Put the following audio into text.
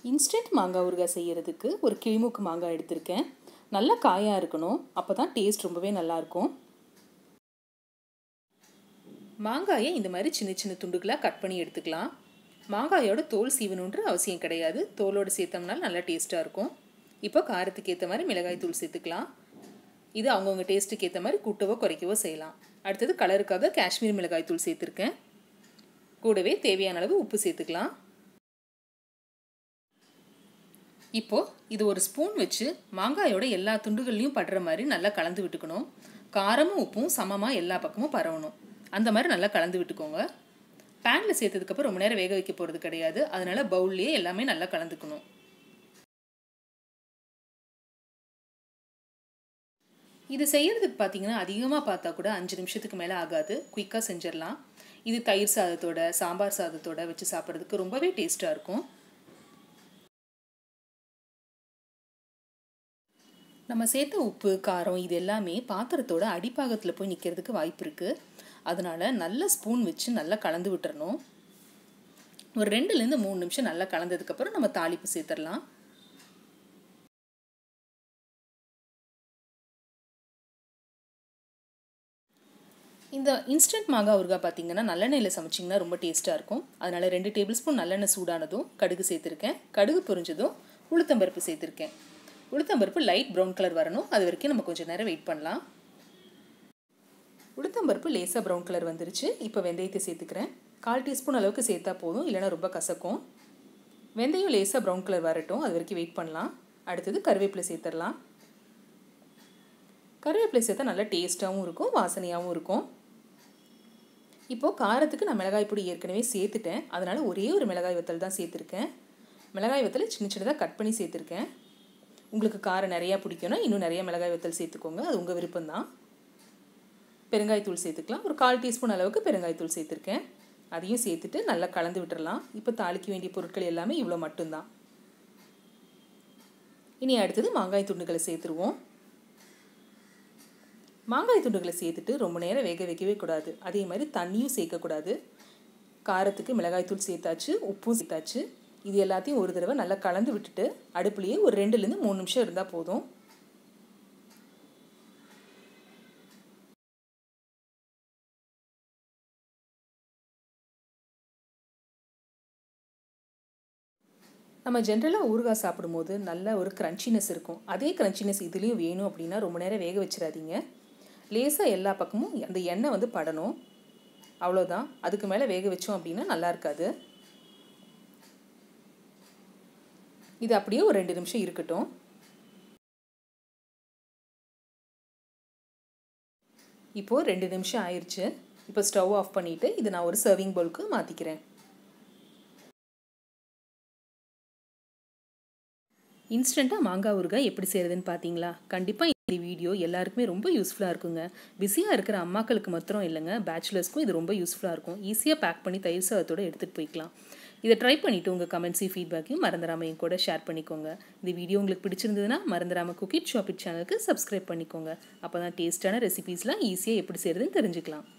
instant மாங்காய் ஊறுகாய் செய்கிறதுக்கு ஒரு கிளிமூக்கு மாங்காய் எடுத்திருக்கேன் நல்லா காயாக இருக்கணும் அப்போ தான் டேஸ்ட் ரொம்பவே நல்லாயிருக்கும் மாங்காயை இந்த மாதிரி சின்ன சின்ன துண்டுகளாக கட் பண்ணி எடுத்துக்கலாம் மாங்காயோட தோல் சீவணுன்ற அவசியம் கிடையாது தோலோடு சேர்த்தோம்னால நல்லா டேஸ்ட்டாக இருக்கும் இப்போ காரத்துக்கு ஏற்ற மாதிரி மிளகாய் தூள் சேர்த்துக்கலாம் இது அவங்கவுங்க டேஸ்ட்டுக்கு ஏற்ற மாதிரி கூட்டவோ குறைக்கவோ செய்யலாம் அடுத்தது கலருக்காக காஷ்மீர் மிளகாய் தூள் சேர்த்துருக்கேன் கூடவே தேவையான அளவு உப்பு சேர்த்துக்கலாம் இப்போது இது ஒரு ஸ்பூன் வச்சு மாங்காயோட எல்லா துண்டுகள்லையும் படுற மாதிரி நல்லா கலந்து விட்டுக்கணும் காரமும் உப்பும் சமமாக எல்லா பக்கமும் பரவணும் அந்த மாதிரி நல்லா கலந்து விட்டுக்கோங்க பேனில் சேர்த்ததுக்கப்புறம் ரொம்ப நேரம் வேக வைக்க போகிறது கிடையாது அதனால பவுல்லையே எல்லாமே நல்லா கலந்துக்கணும் இது செய்கிறதுக்கு பார்த்தீங்கன்னா அதிகமாக பார்த்தா கூட அஞ்சு நிமிஷத்துக்கு மேலே ஆகாது குயிக்காக செஞ்சிடலாம் இது தயிர் சாதத்தோட சாம்பார் சாதத்தோட வச்சு சாப்பிட்றதுக்கு ரொம்பவே டேஸ்ட்டாக இருக்கும் நம்ம சேர்த்த உப்பு காரம் இது எல்லாமே பாத்திரத்தோட அடிப்பாகத்தில் போய் நிற்கிறதுக்கு வாய்ப்பு இருக்குது அதனால் நல்ல ஸ்பூன் வச்சு நல்லா கலந்து விட்டுறணும் ஒரு ரெண்டுலேருந்து மூணு நிமிஷம் நல்லா கலந்ததுக்கப்புறம் நம்ம தாளிப்பு சேர்த்துடலாம் இந்த இன்ஸ்டன்ட் மாங்காய் ஊறுகாய் பார்த்தீங்கன்னா நல்லெண்ணெயில் சமைச்சிங்கன்னா ரொம்ப டேஸ்ட்டாக இருக்கும் அதனால் ரெண்டு டேபிள் ஸ்பூன் நல்லெண்ணெய் சூடானதும் கடுகு சேர்த்துருக்கேன் கடுகு பொரிஞ்சதும் உளுத்தம்பருப்பு சேர்த்துருக்கேன் உளுத்தம்பருப்பு லைட் ப்ரௌன் கலர் வரணும் அது வரைக்கும் நம்ம கொஞ்சம் நேரம் வெயிட் பண்ணலாம் உளுத்தம்பருப்பு லேசாக ப்ரௌன் கலர் வந்துருச்சு இப்போ வெந்தயத்தை சேர்த்துக்கிறேன் கால் டீஸ்பூன் அளவுக்கு சேர்த்தா போதும் இல்லைனா ரொம்ப கசக்கும் வெந்தயம் லேசாக ப்ரௌன் கலர் வரட்டும் அது வரைக்கும் வெயிட் பண்ணலாம் அடுத்தது கருவேப்பிலை சேர்த்துடலாம் கருவேப்பிலை சேர்த்தா நல்லா டேஸ்ட்டாகவும் இருக்கும் வாசனையாகவும் இருக்கும் இப்போது காரத்துக்கு நான் மிளகாய் பொடி ஏற்கனவே சேர்த்துட்டேன் அதனால் ஒரே ஒரு மிளகாய் வத்தல் தான் சேர்த்துருக்கேன் மிளகாய் வத்தலை சின்ன சின்னதாக கட் பண்ணி சேர்த்துருக்கேன் உங்களுக்கு காரம் நிறையா பிடிக்கும்னா இன்னும் நிறைய மிளகாய் வத்தல் சேர்த்துக்கோங்க அது உங்கள் விருப்பம்தான் பெருங்காயத்தூள் சேர்த்துக்கலாம் ஒரு கால் டீஸ்பூன் அளவுக்கு பெருங்காயத்தூள் சேர்த்துருக்கேன் அதையும் சேர்த்துட்டு நல்லா கலந்து விட்டுறலாம் இப்போ தாளிக்க வேண்டிய பொருட்கள் எல்லாமே இவ்வளோ மட்டும்தான் இனி அடுத்தது மாங்காய் துண்டுகளை சேர்த்துருவோம் மாங்காய் துண்டுகளை சேர்த்துட்டு ரொம்ப நேரம் வேக வைக்கவே கூடாது அதே மாதிரி தண்ணியும் சேர்க்கக்கூடாது காரத்துக்கு மிளகாய்த்தூள் சேர்த்தாச்சு உப்பும் சேர்த்தாச்சு இது எல்லாத்தையும் ஒரு தடவை நல்லா கலந்து விட்டுட்டு அடுப்புலேயே ஒரு ரெண்டுலேருந்து மூணு நிமிஷம் இருந்தால் போதும் நம்ம ஜென்ரலாக ஊறுகாய் சாப்பிடும்போது நல்ல ஒரு க்ரன்ச்சினஸ் இருக்கும் அதே க்ரன்ச்சினஸ் இதுலேயும் வேணும் அப்படின்னா ரொம்ப நேரம் வேக வச்சிடாதீங்க லேசாக எல்லா பக்கமும் அந்த எண்ணெய் வந்து படணும் அவ்வளோதான் அதுக்கு மேலே வேக வச்சோம் அப்படின்னா நல்லா இருக்காது இது அப்படியே ஒரு ரெண்டு நிமிஷம் இருக்கட்டும் இப்போது ரெண்டு நிமிஷம் ஆயிடுச்சு இப்போ ஸ்டவ் ஆஃப் பண்ணிவிட்டு இது நான் ஒரு சர்விங் பவுலுக்கு மாற்றிக்கிறேன் இன்ஸ்டண்ட்டாக மாங்காய் ஊறுகாய் எப்படி செய்கிறதுன்னு பார்த்தீங்களா கண்டிப்பாக இந்த வீடியோ எல்லாருக்குமே ரொம்ப யூஸ்ஃபுல்லாக இருக்குங்க பிஸியாக இருக்கிற அம்மாக்களுக்கு மாத்திரம் இல்லைங்க பேச்சுலர்ஸ்க்கும் இது ரொம்ப யூஸ்ஃபுல்லாக இருக்கும் ஈஸியாக பேக் பண்ணி தயிர் சாதத்தோடு எடுத்துகிட்டு போய்க்கலாம் இதை ட்ரை பண்ணிவிட்டு உங்கள் கமெண்ட்ஸையும் ஃபீட்பேக்கையும் மறந்துடாமல் என் கூட ஷேர் பண்ணிக்கோங்க இந்த வீடியோ உங்களுக்கு பிடிச்சிருந்ததுன்னா மறந்துடாமல் குக்கிட் ஷாப்பிட் சேனலுக்கு சப்ஸ்கிரைப் பண்ணிக்கோங்க அப்போ தான் டேஸ்ட்டான ரெசிபீஸ்லாம் ஈஸியாக எப்படி செய்கிறதுன்னு தெரிஞ்சுக்கலாம்